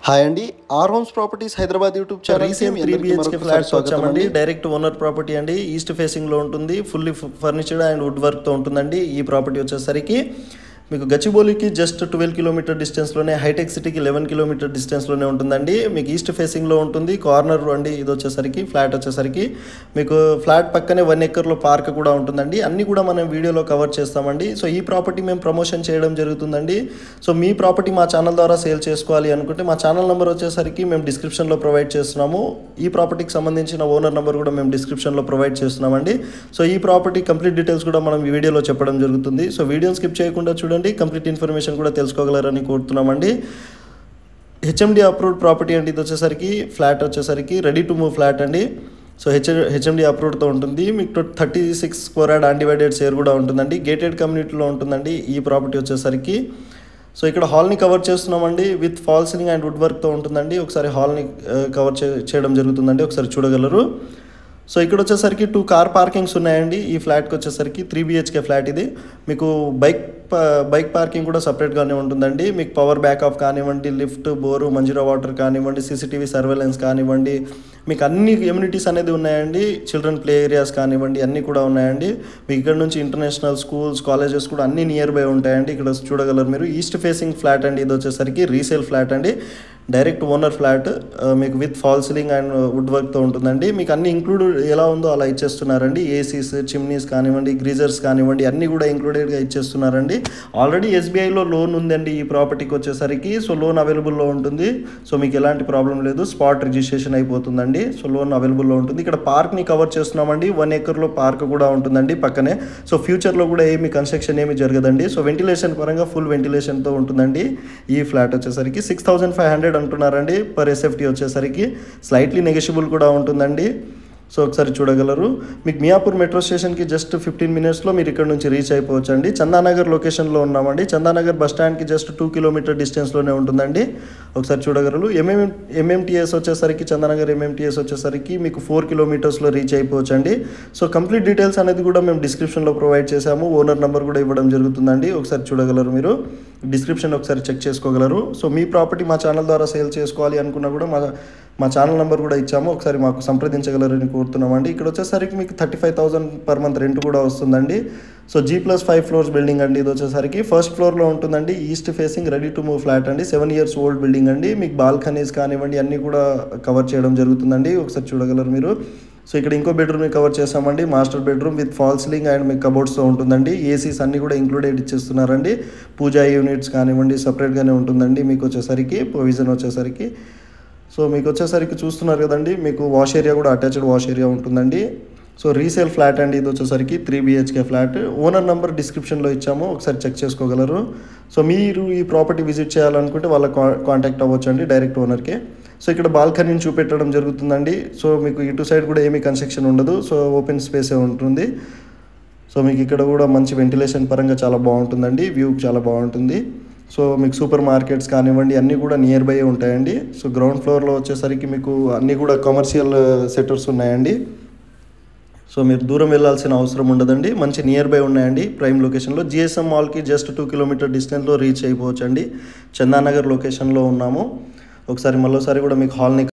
hi అండి R homes properties Hyderabad YouTube channel resale three BHK flats వచ్చామండి direct owner property అండి east facing లో ఉంటుంది fully furnished and wood work తో ఉంటుందండి ఈ ప్రాపర్టీ వచ్చేసరికి మీకు గచ్చిబౌలికి జస్ట్ ట్వెల్వ్ కిలోమీటర్ డిస్టెన్స్లోనే హైటెక్ సిటీకి లెవెన్ కిలోమీటర్ డిస్టెన్స్లోనే ఉంటుందండి మీకు ఈస్ట్ ఫేసింగ్లో ఉంటుంది కార్నర్ అండి ఇది వచ్చేసరికి ఫ్లాట్ వచ్చేసరికి మీకు ఫ్లాట్ పక్కనే వన్ ఎకర్లో పార్క్ కూడా ఉంటుందండి అన్నీ కూడా మనం వీడియోలో కవర్ చేస్తామండి సో ఈ ప్రాపర్టీ మేము ప్రమోషన్ చేయడం జరుగుతుందండి సో మీ ప్రాపర్టీ మా ఛానల్ ద్వారా సేల్ చేసుకోవాలి అనుకుంటే మా ఛానల్ నెంబర్ వచ్చేసరికి మేము డిస్క్రిప్షన్లో ప్రొవైడ్ చేస్తున్నాము ఈ ప్రాపర్టీకి సంబంధించిన ఓనర్ నెంబర్ కూడా మేము డిస్క్రిప్షన్లో ప్రొవైడ్ చేస్తున్నామండి సో ఈ ప్రాపర్టీ కంప్లీట్ డీటెయిల్స్ కూడా మనం ఈ వీడియోలో చెప్పడం జరుగుతుంది సో వీడియోని స్కిప్ చేయకుండా చూడండి కంప్లీట్ ఇన్ఫర్మేషన్ కూడా తెలుసుకోగలరని కోరుతున్నామండి హెచ్ఎండి అప్రూవ్డ్ ప్రాపర్టీ అండి ఇది వచ్చేసరికి ఫ్లాట్ వచ్చేసరికి రెడీ టు మూవ్ ఫ్లాట్ అండి సో హెచ్ హెచ్ఎండి అప్రూవ్డ్తో ఉంటుంది మీకు thirty six square yard undivided share కూడా ఉంటుందండి గేటెడ్ కమ్యూనిటీలో ఉంటుందండి ఈ ప్రాపర్టీ వచ్చేసరికి సో ఇక్కడ హాల్ని కవర్ చేస్తున్నామండి with fall ceiling and wood వర్క్తో ఉంటుందండి ఒకసారి హాల్ని కవర్ చే చేయడం జరుగుతుందండి ఒకసారి చూడగలరు సో ఇక్కడ వచ్చేసరికి టూ కార్ పార్కింగ్స్ ఉన్నాయండి ఈ ఫ్లాట్కి వచ్చేసరికి త్రీ బిహెచ్కే ఫ్లాట్ ఇది మీకు బైక్ బైక్ పార్కింగ్ కూడా సపరేట్గానే ఉంటుందండి మీకు పవర్ బ్యాకప్ కానివ్వండి లిఫ్ట్ బోరు మంజీరా వాటర్ కానివ్వండి సీసీటీవీ సర్వేలెన్స్ కానివ్వండి మీకు అన్ని ఎమ్యూనిటీస్ అనేది ఉన్నాయండి చిల్డ్రన్ ప్లే ఏరియాస్ కానివ్వండి అన్నీ కూడా ఉన్నాయండి మీకు ఇక్కడ నుంచి ఇంటర్నేషనల్ స్కూల్స్ కాలేజెస్ కూడా అన్ని నియర్ బై ఉంటాయండి ఇక్కడ చూడగలరు మీరు ఈస్ట్ ఫేసింగ్ ఫ్లాట్ అండి ఇది వచ్చేసరికి రీసేల్ ఫ్లాట్ అండి డైరెక్ట్ ఓనర్ ఫ్లాట్ మీకు with fall ceiling and wood వర్క్తో ఉంటుందండి మీకు అన్ని ఇంక్లూడ్ ఎలా ఉందో అలా ఇచ్చేస్తున్నారండి ఏసీస్ చిమ్నీస్ కానివ్వండి గ్రీజర్స్ కానివ్వండి అన్నీ కూడా ఇంక్లూడెడ్గా ఇచ్చేస్తున్నారండి ఆల్రెడీ ఎస్బీఐలో లోన్ ఉందండి ఈ ప్రాపర్టీకి వచ్చేసరికి సో లోన్ అవైలబుల్లో ఉంటుంది సో మీకు ఎలాంటి ప్రాబ్లం లేదు స్పాట్ రిజిస్ట్రేషన్ అయిపోతుందండి సో లోన్ అవైలబుల్లో ఉంటుంది ఇక్కడ పార్క్ని కవర్ చేస్తున్నామండి వన్ ఎకర్లో పార్క్ కూడా ఉంటుందండి పక్కనే సో ఫ్యూచర్లో కూడా ఏమి కన్స్ట్రక్షన్ ఏమి జరగదండి సో వెంటిలేషన్ పరంగా ఫుల్ వెంటిలేషన్తో ఉంటుందండి ఈ ఫ్లాట్ వచ్చేసరికి సిక్స్ థౌజండ్ ఫైవ్ హండ్రెడ్ అంటున్నారండి పర్ ఎస్ఎఫ్టీ వచ్చేసరికి స్లైట్లీ నెగోషియబుల్ కూడా ఉంటుందండి సో ఒకసారి చూడగలరు మీకు మియాపూర్ మెట్రో స్టేషన్కి జస్ట్ ఫిఫ్టీన్ మినిట్స్లో మీరు ఇక్కడ నుంచి రీచ్ అయిపోవచ్చు అండి చందానగర్ లొకేషన్లో ఉన్నామండి చందానగర్ బస్ స్టాండ్కి జస్ట్ టూ కిలోమీటర్ డిస్టెన్స్లోనే ఉంటుందండి ఒకసారి చూడగలరు ఎంఎం ఎంఎంటీఎస్ వచ్చేసరికి చందానగర్ ఎంఎంటీఎస్ వచ్చేసరికి మీకు ఫోర్ కిలోమీటర్స్లో రీచ్ అయిపోవచ్చు అండి సో కంప్లీట్ డీటెయిల్స్ అనేది కూడా మేము డిస్క్రిప్షన్లో ప్రొవైడ్ చేశాము ఓనర్ నెంబర్ కూడా ఇవ్వడం జరుగుతుందండి ఒకసారి చూడగలరు మీరు డిస్క్రిప్షన్ ఒకసారి చెక్ చేసుకోగలరు సో మీ ప్రాపర్టీ మా ఛానల్ ద్వారా సేల్ చేసుకోవాలి అనుకున్నా కూడా మా మా ఛానల్ నెంబర్ కూడా ఇచ్చాము ఒకసారి మాకు సంప్రదించగలరని కోరుతున్నామండి ఇక్కడ వచ్చేసరికి మీకు thirty five thousand per month rent కూడా వస్తుందండి so G plus five floors building అండి ఇది వచ్చేసరికి ఫస్ట్ ఫ్లోర్లో ఉంటుందండి east facing ready to move flat అండి సెవెన్ ఇయర్స్ ఓల్డ్ బిల్డింగ్ అండి మీకు బాల్కనీస్ కానివ్వండి అన్నీ కూడా కవర్ చేయడం జరుగుతుందండి ఒకసారి చూడగలరు మీరు సో ఇక్కడ ఇంకో బెడ్రూమ్ని కవర్ చేసామండి master bedroom with fall ceiling and మీకు కబోర్డ్స్తో ఉంటుందండి ఏసీస్ అన్నీ కూడా ఇంక్లూడెడ్ ఇచ్చేస్తున్నారండి పూజా యూనిట్స్ కానివ్వండి సపరేట్గానే ఉంటుందండి మీకు వచ్చేసరికి ప్రొవిజన్ వచ్చేసరికి సో మీకు వచ్చేసరికి చూస్తున్నారు కదండి మీకు వాష్ ఏరియా కూడా అటాచ్డ్ వాష్ ఏరియా ఉంటుందండి సో రీసేల్ ఫ్లాట్ అండి ఇది వచ్చేసరికి three BHK flat owner number డిస్క్రిప్షన్లో ఇచ్చాము ఒకసారి చెక్ చేసుకోగలరు సో మీరు ఈ ప్రాపర్టీ విజిట్ చేయాలనుకుంటే వాళ్ళ కాంటాక్ట్ అవ్వచ్చు అండి డైరెక్ట్ ఓనర్కే సో ఇక్కడ బాల్కనీని చూపెట్టడం జరుగుతుందండి సో మీకు ఇటు సైడ్ కూడా ఏమీ కన్స్ట్రక్షన్ ఉండదు సో ఓపెన్ స్పేసే ఉంటుంది సో మీకు ఇక్కడ కూడా మంచి వెంటిలేషన్ పరంగా చాలా బాగుంటుందండి వ్యూ చాలా బాగుంటుంది సో మీకు సూపర్ మార్కెట్స్ కానివ్వండి అన్నీ కూడా నియర్ బై ఉంటాయండి సో గ్రౌండ్ ఫ్లోర్లో వచ్చేసరికి మీకు అన్నీ కూడా కమర్షియల్ సెటర్స్ ఉన్నాయండి సో మీరు దూరం వెళ్ళాల్సిన అవసరం ఉండదండి మంచి నియర్ బై ఉన్నాయండి ప్రైమ్ లొకేషన్లో జిఎస్ఎం మాల్కి జస్ట్ టూ కిలోమీటర్ డిస్టెన్స్లో రీచ్ అయిపోవచ్చు అండి చందానగర్ లొకేషన్లో ఉన్నాము ఒకసారి మళ్ళీసారి కూడా మీకు హాల్ని